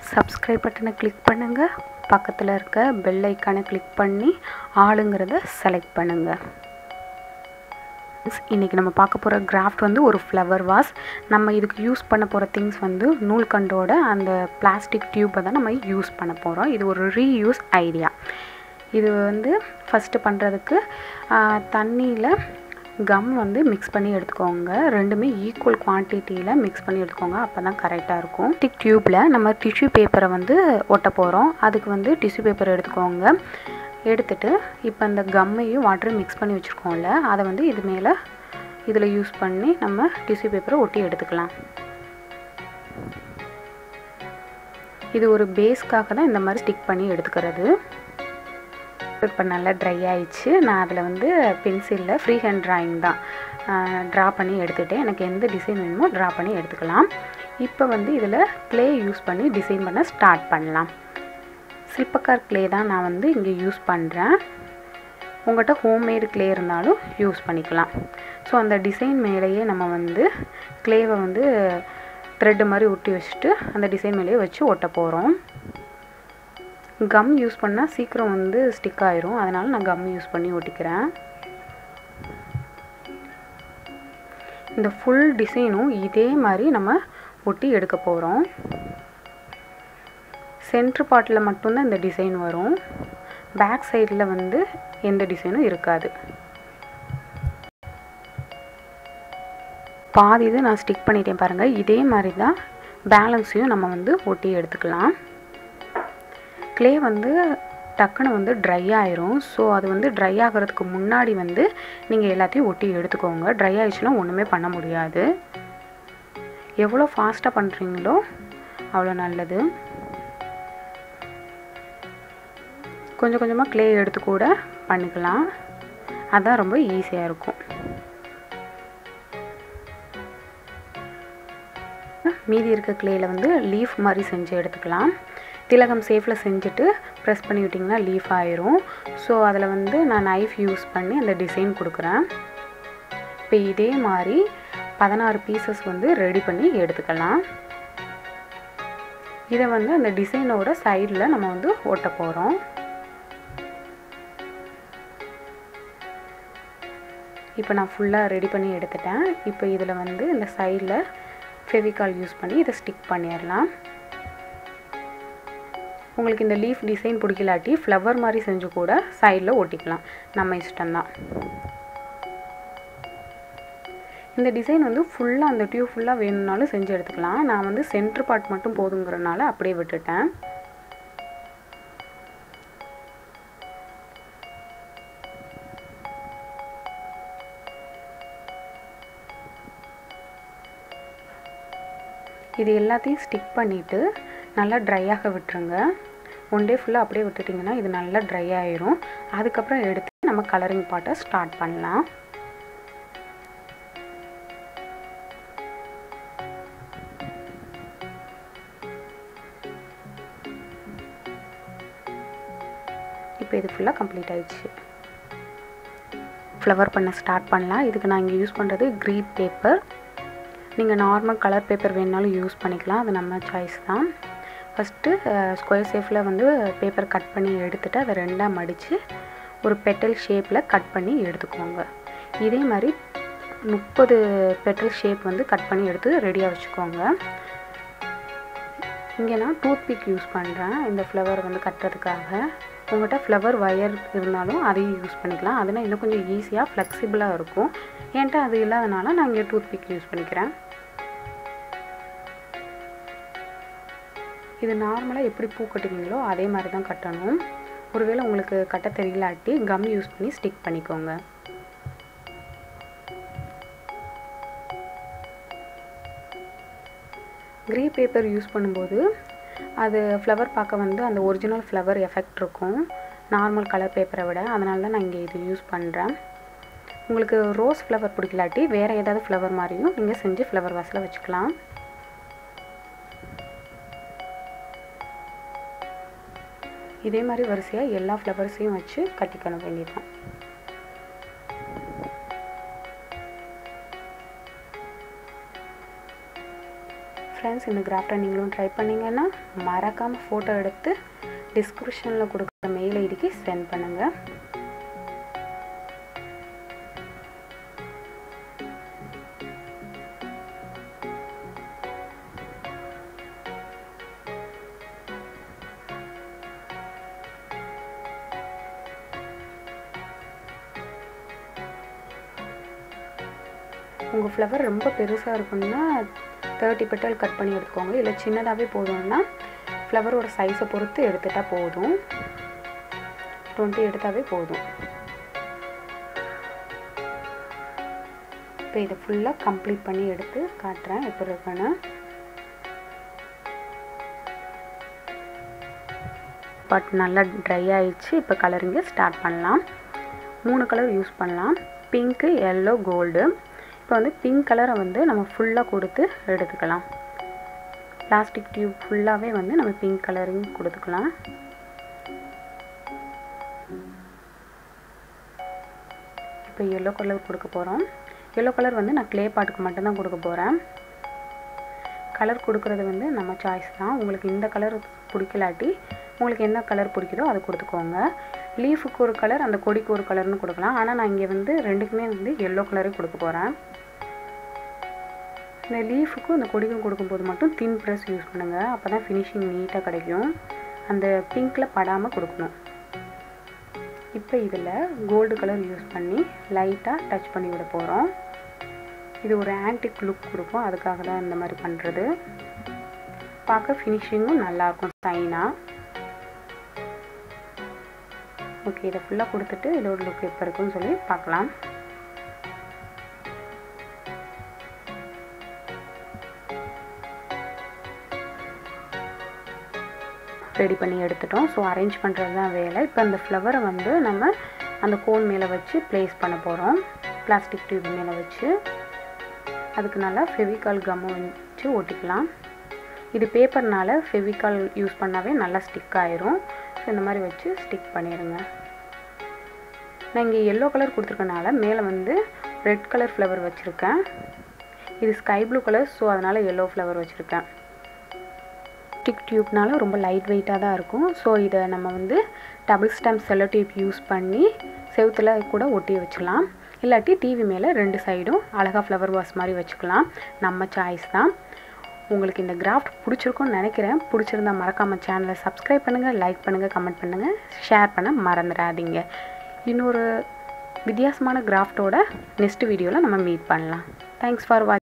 subscribe பட்டனை click பண்ணுங்கள் பக்கத்தில் இருக்க பெல் ஐக்கானை கிளிக் பண்ணி ஆளுங்கிறத செலக்ட் பண்ணுங்கள் இன்றைக்கி நம்ம பார்க்க போகிற கிராஃப்ட் வந்து ஒரு ஃப்ளவர் வாஸ் நம்ம இதுக்கு யூஸ் பண்ண போகிற திங்ஸ் வந்து நூல்கண்டோட அந்த பிளாஸ்டிக் டியூப்பை தான் நம்ம யூஸ் பண்ண போகிறோம் இது ஒரு ரீயூஸ் ஐடியா இது வந்து ஃபஸ்ட்டு பண்ணுறதுக்கு தண்ணியில் கம் வந்து மிக்ஸ் பண்ணி எடுத்துக்கோங்க ரெண்டுமே ஈக்குவல் குவான்டிட்டியில் மிக்ஸ் பண்ணி எடுத்துக்கோங்க அப்போ தான் கரெக்டாக இருக்கும் டிக் டியூப்பில் நம்ம டிஷ்யூ பேப்பரை வந்து ஒட்ட போகிறோம் அதுக்கு வந்து டிஷ்யூ பேப்பர் எடுத்துக்கோங்க எடுத்துட்டு இப்போ இந்த கம்மையும் வாட்டரையும் மிக்ஸ் பண்ணி வச்சுருக்கோம்ல அதை வந்து இது மேலே இதில் யூஸ் பண்ணி நம்ம டிஷ்யூ பேப்பரை ஒட்டி எடுத்துக்கலாம் இது ஒரு பேஸ்க்காக தான் இந்த மாதிரி ஸ்டிக் பண்ணி எடுத்துக்கிறது இப்போ நல்லா ட்ரை ஆயிடுச்சு நான் அதில் வந்து பென்சிலில் ஃப்ரீ ஹேண்ட் ட்ராயிங் தான் ட்ரா பண்ணி எடுத்துகிட்டேன் எனக்கு எந்த டிசைன் வேணுமோ ட்ரா பண்ணி எடுத்துக்கலாம் இப்போ வந்து இதில் க்ளே யூஸ் பண்ணி டிசைன் பண்ண ஸ்டார்ட் பண்ணலாம் சில்பக்கார் க்ளே தான் நான் வந்து இங்கே யூஸ் பண்ணுறேன் உங்கள்கிட்ட ஹோம்மேடு க்ளே இருந்தாலும் யூஸ் பண்ணிக்கலாம் ஸோ அந்த டிசைன் மேலேயே நம்ம வந்து க்ளேவை வந்து த்ரெட்டு மாதிரி ஒட்டி வச்சுட்டு அந்த டிசைன் மேலேயே வச்சு ஒட்ட போகிறோம் கம் யூஸ் பண்ணால் சீக்கிரம் வந்து ஸ்டிக் ஆயிரும் அதனால் நான் கம் யூஸ் பண்ணி ஒட்டிக்கிறேன் இந்த ஃபுல் டிசைனும் இதே மாதிரி நம்ம ஒட்டி எடுக்க போகிறோம் சென்ட்ரு பார்ட்டில் மட்டும்தான் இந்த டிசைன் வரும் பேக் சைடில் வந்து எந்த டிசைனும் இருக்காது பாதி இது நான் ஸ்டிக் பண்ணிட்டேன் பாருங்கள் இதே மாதிரி தான் பேலன்ஸையும் நம்ம வந்து ஒட்டி எடுத்துக்கலாம் க்ளே வந்து டக்குன்னு வந்து ட்ரை ஆயிரும் ஸோ அது வந்து ட்ரை ஆகிறதுக்கு முன்னாடி வந்து நீங்கள் எல்லாத்தையும் ஒட்டி எடுத்துக்கோங்க ட்ரை ஆயிடுச்சுன்னா ஒன்றுமே பண்ண முடியாது எவ்வளோ ஃபாஸ்ட்டாக பண்ணுறீங்களோ அவ்வளோ நல்லது கொஞ்சம் கொஞ்சமாக க்ளே எடுத்து கூட பண்ணிக்கலாம் அதுதான் ரொம்ப ஈஸியாக இருக்கும் மீதி இருக்க க்ளேயில் வந்து லீஃப் மாதிரி செஞ்சு எடுத்துக்கலாம் திலகம் சேஃபில் செஞ்சுட்டு ப்ரெஸ் பண்ணி விட்டிங்கன்னா லீஃப் ஆயிரும் ஸோ அதில் வந்து நான் நைஃப் யூஸ் பண்ணி அந்த டிசைன் கொடுக்குறேன் இப்போ இதே மாதிரி பதினாறு பீசஸ் வந்து ரெடி பண்ணி எடுத்துக்கலாம் இதை வந்து அந்த டிசைனோட சைடில் நம்ம வந்து ஒட்ட போகிறோம் இப்போ நான் ஃபுல்லாக ரெடி பண்ணி எடுத்துட்டேன் இப்போ இதில் வந்து இந்த சைடில் ஃபெவிகால் யூஸ் பண்ணி இதை ஸ்டிக் பண்ணிடலாம் உங்களுக்கு இந்த லீஃப் டிசைன் பிடிக்கலாட்டி ஃப்ளவர் மாதிரி செஞ்சு கூட சைடில் ஒட்டிக்கலாம் நம்ம இஷ்டம்தான் இந்த டிசைன் வந்து ஃபுல்லாக அந்த டியூப் ஃபுல்லாக வேணும்னாலும் செஞ்சு எடுத்துக்கலாம் நான் வந்து சென்ட்ரு பார்ட் மட்டும் போதுங்கிறனால அப்படியே விட்டுட்டேன் இது எல்லாத்தையும் ஸ்டிக் பண்ணிவிட்டு நல்லா ட்ரையாக விட்டுருங்க ஒன் டே ஃபுல்லாக அப்படியே விட்டுட்டிங்கன்னா இது நல்லா ட்ரை ஆயிரும் அதுக்கப்புறம் எடுத்து நம்ம கலரிங் பாட்டை ஸ்டார்ட் பண்ணலாம் இப்போ இது ஃபுல்லாக கம்ப்ளீட் ஆயிடுச்சு ஃப்ளவர் பண்ண ஸ்டார்ட் பண்ணலாம் இதுக்கு நான் இங்கே யூஸ் பண்ணுறது க்ரீட் பேப்பர் நீங்கள் நார்மல் கலர் பேப்பர் வேணுனாலும் யூஸ் பண்ணிக்கலாம் அது நம்ம சாய்ஸ் தான் ஃபஸ்ட்டு ஸ்கொயர் ஷேப்பில் வந்து பேப்பர் கட் பண்ணி எடுத்துகிட்டு அதை ரெண்டாக மடித்து ஒரு பெட்டல் ஷேப்பில் கட் பண்ணி எடுத்துக்கோங்க இதே மாதிரி முப்பது பெட்டல் ஷேப் வந்து கட் பண்ணி எடுத்து ரெடியாக வச்சுக்கோங்க இங்கே நான் டூத் பிக் யூஸ் பண்ணுறேன் இந்த ஃப்ளவர் வந்து கட்டுறதுக்காக உங்கள்கிட்ட ஃப்ளவர் ஒயர் இருந்தாலும் அதையும் யூஸ் பண்ணிக்கலாம் அதனால் இன்னும் கொஞ்சம் ஈஸியாக ஃப்ளெக்சிபிளாக இருக்கும் என்கிட்ட அது இல்லாதனால நான் இங்கே டூத் பிக் யூஸ் பண்ணிக்கிறேன் இது நார்மலாக எப்படி பூ கட்டுவீங்களோ அதே மாதிரி தான் கட்டணும் ஒருவேளை உங்களுக்கு கட்ட தெரியலாட்டி கம் யூஸ் பண்ணி ஸ்டிக் பண்ணிக்கோங்க க்ரீ பேப்பர் யூஸ் பண்ணும்போது அது ஃப்ளவர் பார்க்க வந்து அந்த ஒரிஜினல் ஃப்ளவர் எஃபெக்ட் இருக்கும் நார்மல் கலர் பேப்பரை விட அதனால தான் நான் இங்கே இது யூஸ் பண்ணுறேன் உங்களுக்கு ரோஸ் ஃப்ளவர் பிடிக்கலாட்டி வேறு ஏதாவது ஃப்ளவர் மாதிரியும் நீங்கள் செஞ்சு ஃப்ளவர் வாஸில் வச்சுக்கலாம் இதே மாதிரி வரிசையாக எல்லா ஃப்ளவர்ஸையும் வச்சு கட்டிக்கணும் வேண்டியதான் ஃப்ரெண்ட்ஸ் இந்த கிராஃப்டை நீங்களும் ட்ரை பண்ணிங்கன்னா மறக்காமல் ஃபோட்டோ எடுத்து டிஸ்கிரிப்ஷனில் கொடுக்குற மெயில் ஐடிக்கு சென்ட் பண்ணுங்கள் உங்கள் ஃப்ளவர் ரொம்ப பெருசாக இருக்குன்னா தேர்ட்டி பெட்டல் கட் பண்ணி எடுத்துக்கோங்க இல்லை சின்னதாகவே போதும்னா ஃப்ளவரோட சைஸை பொறுத்து எடுத்துட்டால் போதும் டுவெண்ட்டி எடுத்தாவே போதும் இப்போ இதை ஃபுல்லாக கம்ப்ளீட் பண்ணி எடுத்து காட்டுறேன் எப்படி இருக்குன்னு பட் நல்லா ட்ரை ஆயிடுச்சு இப்போ கலரிங்க ஸ்டார்ட் பண்ணலாம் மூணு கலர் யூஸ் பண்ணலாம் பிங்க்கு எல்லோ கோல்டு இப்போ வந்து பிங்க் கலரை வந்து நம்ம ஃபுல்லாக கொடுத்து எடுத்துக்கலாம் பிளாஸ்டிக் டியூப் ஃபுல்லாகவே வந்து நம்ம பிங்க் கலரிங் கொடுத்துக்கலாம் இப்போ எல்லோ கலர் கொடுக்க போகிறோம் எல்லோ கலர் வந்து நான் க்ளே பாட்டுக்கு மட்டும்தான் கொடுக்க போகிறேன் கலர் கொடுக்குறது வந்து நம்ம சாய்ஸ் தான் உங்களுக்கு இந்த கலர் பிடிக்கலாட்டி உங்களுக்கு என்ன கலர் பிடிக்குதோ அதை கொடுத்துக்கோங்க லீஃபுக்கு ஒரு கலர் அந்த கொடிக்கு ஒரு கலர்னு கொடுக்கலாம் ஆனால் நான் இங்கே வந்து ரெண்டுக்குமே வந்து எல்லோ கலரே கொடுக்க போகிறேன் இந்த லீஃபுக்கும் இந்த கொடிக்கும் கொடுக்கும்போது மட்டும் தின் ப்ரெஸ் யூஸ் பண்ணுங்கள் அப்போ தான் ஃபினிஷிங் நீட்டாக கிடைக்கும் அந்த பிங்க்கில் படாமல் கொடுக்கணும் இப்போ இதில் கோல்டு கலர் யூஸ் பண்ணி லைட்டாக டச் பண்ணி விட போகிறோம் இது ஒரு ஆன்டிக் லுக் கொடுக்கும் அதுக்காக தான் இந்த மாதிரி பண்ணுறது பார்க்க ஃபினிஷிங்கும் நல்லாயிருக்கும் சைனாக ஓகே இதை ஃபுல்லாக கொடுத்துட்டு இதோட லுக் எப்போ இருக்குன்னு சொல்லி பார்க்கலாம் ரெடி பண்ணி எடுத்துட்டோம் ஸோ அரேஞ்ச் பண்ணுறது தான் வேலை இப்போ அந்த ஃப்ளவரை வந்து நம்ம அந்த கோன் மேலே வச்சு ப்ளேஸ் பண்ண போகிறோம் பிளாஸ்டிக் டியூப் மேலே வச்சு அதுக்கு நல்லா ஃபெவிகால் கம்மை வச்சு ஒட்டிக்கலாம் இது பேப்பர்னால ஃபெவிகால் யூஸ் பண்ணாவே நல்லா ஸ்டிக் ஆயிரும் ஸோ இந்த மாதிரி வச்சு ஸ்டிக் பண்ணிடுங்க நான் இங்கே எல்லோ கலர் கொடுத்துருக்கனால மேலே வந்து ரெட் கலர் ஃப்ளவர் வச்சுருக்கேன் இது ஸ்கை ப்ளூ கலர் ஸோ அதனால் எல்லோ ஃப்ளவர் வச்சுருக்கேன் ஸ்டிக் டியூப்னால ரொம்ப லைட் வெயிட்டாக தான் இருக்கும் ஸோ இதை நம்ம வந்து double stamp cello tube use பண்ணி செவுத்தில் கூட ஒட்டி வச்சுக்கலாம் இல்லாட்டி டிவி மேலே ரெண்டு சைடும் அழகாக ஃப்ளவர் வாஸ் மாதிரி வச்சுக்கலாம் நம்ம சாய்ஸ் தான் உங்களுக்கு இந்த கிராஃப்ட் பிடிச்சிருக்கும்னு நினைக்கிறேன் பிடிச்சிருந்தா மறக்காமல் சேனலை சப்ஸ்கிரைப் பண்ணுங்கள் லைக் பண்ணுங்கள் கமெண்ட் பண்ணுங்கள் ஷேர் பண்ண மறந்துடாதீங்க இன்னொரு வித்தியாசமான கிராஃப்டோட நெக்ஸ்ட் வீடியோவில் நம்ம மீட் பண்ணலாம் தேங்க்ஸ் ஃபார் வாட்ச்